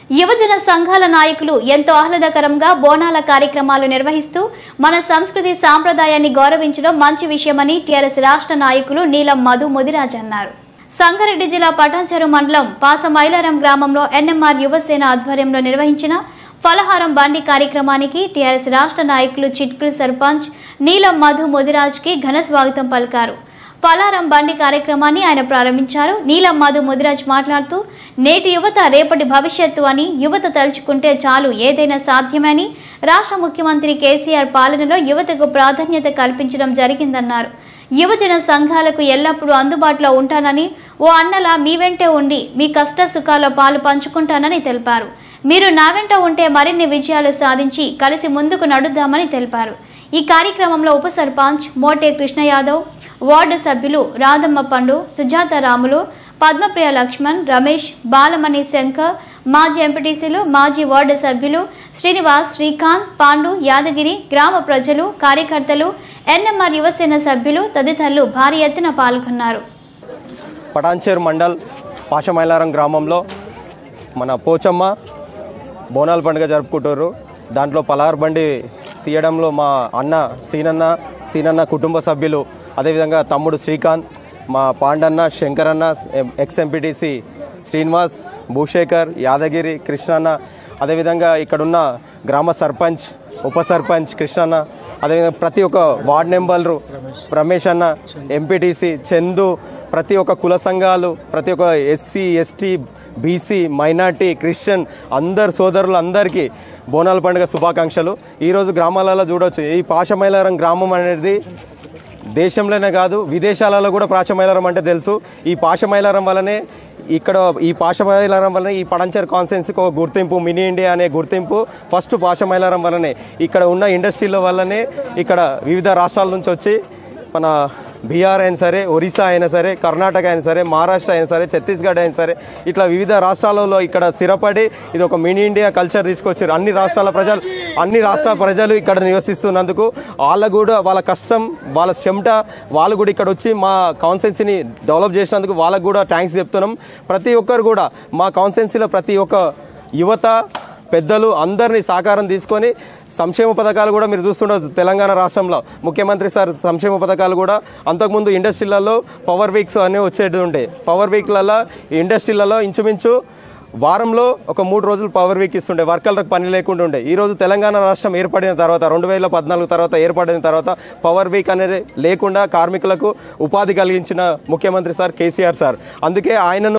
యువజన సంఘాల నాయకులు ఎంతో ఆహ్లాదకరంగా బోనాల కార్యక్రమాలు నిర్వహిస్తూ మన సంస్కృతి సాంప్రదాయాన్ని గౌరవించడం మంచి విషయమని టీఆర్ఎస్ రాష్ట్ర నాయకులు నీలం మధు ముదిరాజ్ అన్నారు సంగారెడ్డి జిల్లా పటాన్చెరు మండలం పాసమైలారం గ్రామంలో ఎన్ఎంఆర్ యువసేన ఆధ్వర్యంలో నిర్వహించిన ఫలహారం బండి కార్యక్రమానికి టీఆర్ఎస్ రాష్ట్ర నాయకులు చిట్కుల్ సర్పంచ్ నీలం మధు ముదిరాజ్కి ఘన స్వాగతం పలికారు పలారం బండి కార్యక్రమాన్ని ఆయన ప్రారంభించారు నీలం మధు ముదిరాజ్ మాట్లాడుతూ నేటి యువత రేపటి భవిష్యత్తు అని యువత తలుచుకుంటే చాలు ఏదైనా సాధ్యమని రాష్ట్ర ముఖ్యమంత్రి కేసీఆర్ పాలనలో యువతకు ప్రాధాన్యత కల్పించడం జరిగిందన్నారు యువజన సంఘాలకు ఎల్లప్పుడూ అందుబాటులో ఉంటానని ఓ అన్నలా మీ వెంటే ఉండి మీ కష్ట సుఖాల్లో పాలు పంచుకుంటానని తెలిపారు మీరు నా వెంట ఉంటే మరిన్ని విజయాలు సాధించి కలిసి ముందుకు నడుద్దామని తెలిపారు ఈ కార్యక్రమంలో ఉప సర్పంచ్ మోటే కృష్ణ యాదవ్ వార్డు సభ్యులు రాధమ్మ పండు సుజాత రాములు పద్మప్రియ లక్ష్మణ్ రమేష్ బాలమణి శంకర్ మాజీ ఎంపీటీసీలు మాజీ వార్డు సభ్యులు శ్రీనివాస్ శ్రీకాంత్ పాండు యాదగిరి గ్రామ ప్రజలు కార్యకర్తలు ఎన్ఎంఆర్ యువసేన సభ్యులు తదితరులు భారీ ఎత్తున పాల్గొన్నారు పటాన్చేరు మండల్ పాషమైలారం గ్రామంలో మన పోచమ్మ బోనాల పండుగ జరుపుకుంటారు దాంట్లో పలార్ బండి తీయడంలో మా అన్న సీనన్న సీనన్న కుటుంబ సభ్యులు అదేవిధంగా తమ్ముడు శ్రీకాంత్ మా పాండన్న శంకరన్న ఎక్స్ ఎంపీటీసీ శ్రీనివాస్ భూశేఖర్ యాదగిరి కృష్ణన్న అదేవిధంగా ఇక్కడున్న గ్రామ సర్పంచ్ ఉప సర్పంచ్ కృష్ణన్న అదేవిధంగా ప్రతి ఒక్క వార్డ్ మెంబర్లు రమేష్ అన్న ఎంపీటీసీ చందు ప్రతి ఒక్క కుల సంఘాలు ప్రతి ఒక్క SC ST BC minority Christian అందరు సోదరులు అందరికీ బోనాల పండుగ శుభాకాంక్షలు ఈరోజు గ్రామాలలో చూడవచ్చు ఈ పాషమైలారం గ్రామం అనేది దేశంలోనే కాదు విదేశాలలో కూడా పాశమైలారం అంటే తెలుసు ఈ పాశమైలారం వల్లనే ఇక్కడ ఈ పాశమైలారం వల్లనే ఈ పడంచర్ కాన్సెన్స్కి ఒక గుర్తింపు మినీ ఇండియా అనే గుర్తింపు ఫస్ట్ పాశమైలారం వల్లనే ఇక్కడ ఉన్న ఇండస్ట్రీల వల్లనే ఇక్కడ వివిధ రాష్ట్రాల నుంచి వచ్చి మన బీహార్ అయినా సరే ఒరిస్సా అయినా సరే కర్ణాటక అయినా సరే మహారాష్ట్ర అయినా సరే ఛత్తీస్గఢ్ అయినా సరే ఇట్లా వివిధ రాష్ట్రాలలో ఇక్కడ స్థిరపడి ఇది ఒక మినీ ఇండియా కల్చర్ తీసుకొచ్చారు అన్ని రాష్ట్రాల ప్రజలు అన్ని రాష్ట్రాల ప్రజలు ఇక్కడ నివసిస్తున్నందుకు వాళ్ళ కూడా వాళ్ళ కష్టం వాళ్ళ చెమట వాళ్ళు కూడా ఇక్కడ వచ్చి మా కాన్సెన్సీని డెవలప్ చేసినందుకు వాళ్ళకు కూడా థ్యాంక్స్ చెప్తున్నాం ప్రతి ఒక్కరు కూడా మా కాన్సెన్సీలో ప్రతి ఒక్క యువత పెద్దలు అందరినీ సహకారం తీసుకొని సంక్షేమ పథకాలు కూడా మీరు చూస్తుండొచ్చు తెలంగాణ రాష్ట్రంలో ముఖ్యమంత్రి సార్ సంక్షేమ పథకాలు కూడా అంతకుముందు ఇండస్ట్రీలలో పవర్ వీక్స్ అనేవి వచ్చేది ఉండే పవర్ వీక్లలో ఇండస్ట్రీలలో ఇంచుమించు వారంలో ఒక మూడు రోజులు పవర్ వీక్ ఇస్తుండే వర్కర్లకు పని లేకుండా ఉండే ఈ రోజు తెలంగాణ రాష్ట్రం ఏర్పడిన తర్వాత రెండు వేల పద్నాలుగు తర్వాత ఏర్పడిన తర్వాత పవర్ వీక్ అనేది లేకుండా కార్మికులకు ఉపాధి కలిగించిన ముఖ్యమంత్రి సార్ కేసీఆర్ సార్ అందుకే ఆయనను